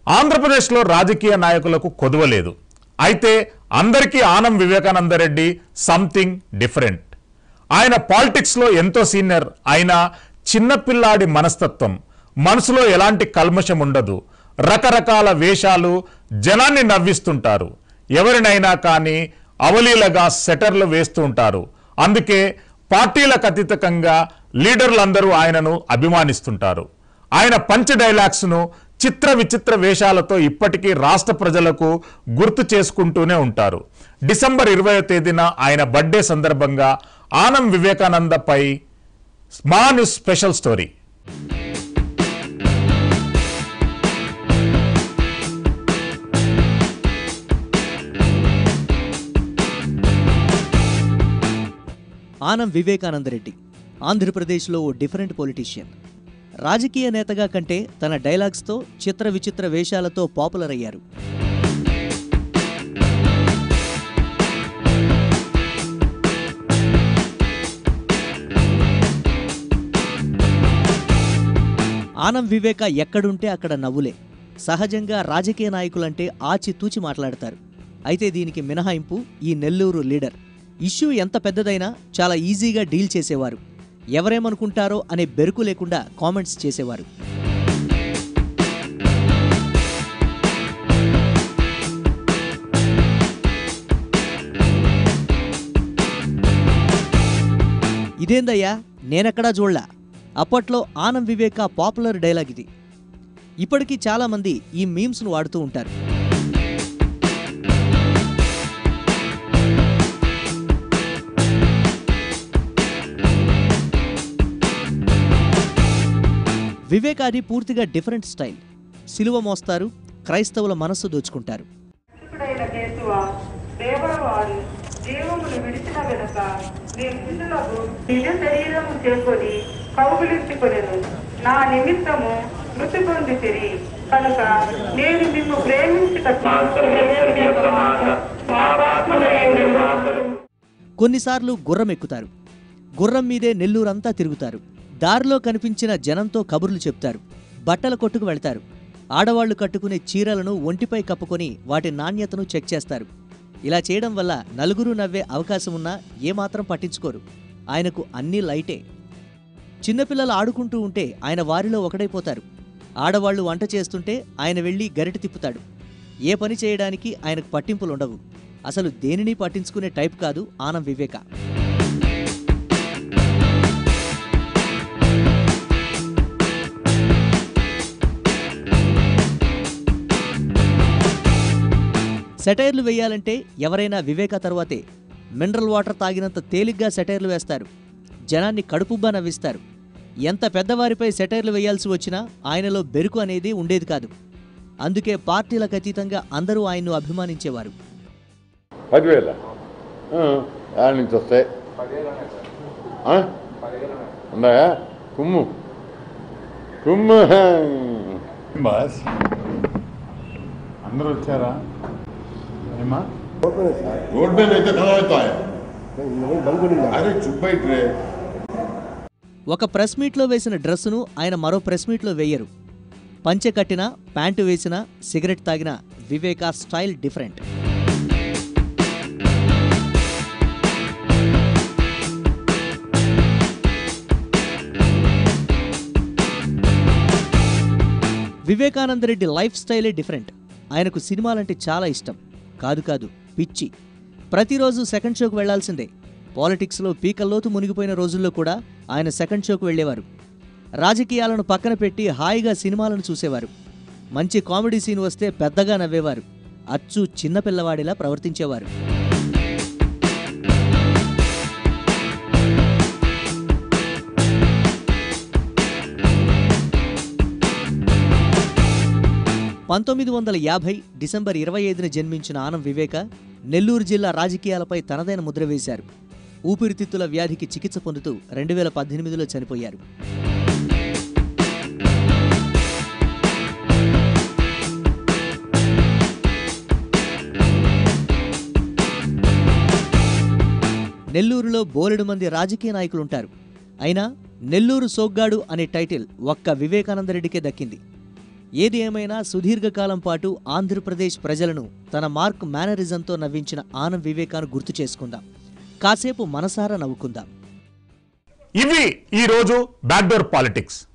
ఆంధ్రప్రదేశ్లో రాజకీయ నాయకులకు కొదవలేదు అయితే అందరికీ ఆనం వివేకానందరెడ్డి సంథింగ్ డిఫరెంట్ ఆయన పాలిటిక్స్లో ఎంతో సీనియర్ అయినా చిన్నపిల్లాడి మనస్తత్వం మనసులో ఎలాంటి కల్మషం ఉండదు రకరకాల వేషాలు జనాన్ని నవ్విస్తుంటారు ఎవరినైనా కానీ అవలీలగా సెటర్లు వేస్తూ ఉంటారు అందుకే పార్టీలకు అతీతంగా లీడర్లందరూ ఆయనను అభిమానిస్తుంటారు ఆయన పంచ్ డైలాగ్స్ను చిత్ర విచిత్ర వేషాలతో ఇప్పటికీ రాష్ట్ర ప్రజలకు గుర్తు చేసుకుంటూనే ఉంటారు డిసెంబర్ ఇరవై తేదీన ఆయన బర్త్డే సందర్భంగా ఆనం వివేకానందపై మా news special story Anam Vivekananda Reddy ఆంధ్రప్రదేశ్లో ఓ డిఫరెంట్ పొలిటీషియన్ రాజకీయ నేతగా కంటే తన డైలాగ్స్తో చిత్ర విచిత్ర వేషాలతో పాపులర్ అయ్యారు ఆనం వివేక ఎక్కడుంటే అక్కడ నవ్వులే సహజంగా రాజకీయ నాయకులంటే ఆచితూచి మాట్లాడతారు అయితే దీనికి మినహాయింపు ఈ నెల్లూరు లీడర్ ఇష్యూ ఎంత పెద్దదైనా చాలా ఈజీగా డీల్ చేసేవారు ఎవరేమనుకుంటారో అనే బెరుకు లేకుండా కామెంట్స్ చేసేవారు ఇదేందయ్యా నేనెక్కడా చూడలా అప్పట్లో ఆనం వివేక పాపులర్ డైలాగ్ ఇది ఇప్పటికీ చాలామంది ఈ మీమ్స్ను వాడుతూ ఉంటారు వివేకాది పూర్తిగా డిఫరెంట్ స్టైల్ సిలువ మోస్తారు క్రైస్తవుల మనస్సు దోచుకుంటారు రక్షకుడైన యేసువా దేవరవారు జీవమును విడిచిన వెనుక నేను శిష్యులకు నిజ శరీరము చేసుకొని కౌగులించుకొనెను నా నిమిత్తము మృతి పొందితిరి కనుక నేను మిమ్ము ప్రేమించుట కొన్నిసార్లు గుర్రం ఎక్కుతారు గుర్రం మీదే నెల్లూరంతా తిరుగుతారు దారిలో కనిపించిన జనంతో కబుర్లు చెప్తారు బట్టల కొట్టుకు వెళ్తారు ఆడవాళ్లు కట్టుకునే చీరలను ఒంటిపై కప్పుకొని వాటి నాణ్యతను చెక్ చేస్తారు ఇలా చేయడం వల్ల నలుగురు నవ్వే అవకాశం ఉన్నా ఏమాత్రం పట్టించుకోరు ఆయనకు అన్నీ లైటే చిన్నపిల్లలు ఆడుకుంటూ ఉంటే ఆయన వారిలో ఒకడైపోతారు ఆడవాళ్లు వంట చేస్తుంటే ఆయన వెళ్ళి గరిట తిప్పుతాడు ఏ పని చేయడానికి ఆయనకు పట్టింపులు ఉండవు అసలు దేనిని పట్టించుకునే టైప్ కాదు ఆనం వివేక సెటైర్లు వేయాలంటే ఎవరైనా వివేక తర్వాతే మినరల్ వాటర్ తాగినంత తేలిగ్గా సెటైర్లు వేస్తారు జనాన్ని కడుపుబ్బా నవ్విస్తారు ఎంత పెద్దవారిపై సెటైర్లు వేయాల్సి వచ్చినా ఆయనలో బెరుకు అనేది ఉండేది కాదు అందుకే పార్టీలకు అతీతంగా అందరూ ఆయన్ను అభిమానించేవారు పదివేల యాడ్ నుంచి వస్తాయి ఆ? ఉన్నాయా కుమ్ము కుమ్ము బాస్ అందరూ వచ్చారా ఏమా రోడ్ మీద అయితే కలవతాయి అరే చుబ్బైట్ రే ఒక ప్రెస్ మీట్లో వేసిన డ్రెస్సును ఆయన మరో ప్రెస్ మీట్లో వేయరు పంచె కట్టినా ప్యాంటు వేసినా సిగరెట్ తాగినా Viveka style different Vivekananda Reddy life స్టైలే డిఫరెంట్ ఆయనకు సినిమాలంటే చాలా ఇష్టం కాదు కాదు పిచ్చి ప్రతిరోజు సెకండ్ షోకు వెళ్లాల్సిందే పాలిటిక్స్లో పీకల్లోతు మునిగిపోయిన రోజుల్లో కూడా ఆయన సెకండ్ షోకు వెళ్ళేవారు రాజకీయాలను పక్కన పెట్టి హాయిగా సినిమాలను చూసేవారు మంచి కామెడీ సీన్ వస్తే పెద్దగా నవ్వేవారు అచ్చు చిన్నపిల్లవాడిలా ప్రవర్తించేవారు పంతొమ్మిది వందల యాభై డిసెంబర్ ఇరవై ఐదున జన్మించిన ఆనం వివేక నెల్లూరు జిల్లా రాజకీయాలపై తనదైన ముద్ర వేశారు ఊపిరితిత్తుల వ్యాధికి చికిత్స పొందుతూ రెండు వేల పద్దెనిమిదిలో చనిపోయారు నెల్లూరులో బోలెడు మంది రాజకీయ నాయకులుంటారు అయినా నెల్లూరు సోగ్గాడు అనే టైటిల్ ఒక్క వివేకానందరెడ్డికే దక్కింది ఏది ఏమైనా సుదీర్ఘకాలం పాటు ఆంధ్రప్రదేశ్ ప్రజలను తన మార్క్ మేనరిజంతో నవ్వించిన ఆనం వివేకాను గుర్తు చేసుకుందాం కాసేపు మనసారా నవ్వుకుందాం ఇవి ఈరోజు బ్యాక్డోర్ పాలిటిక్స్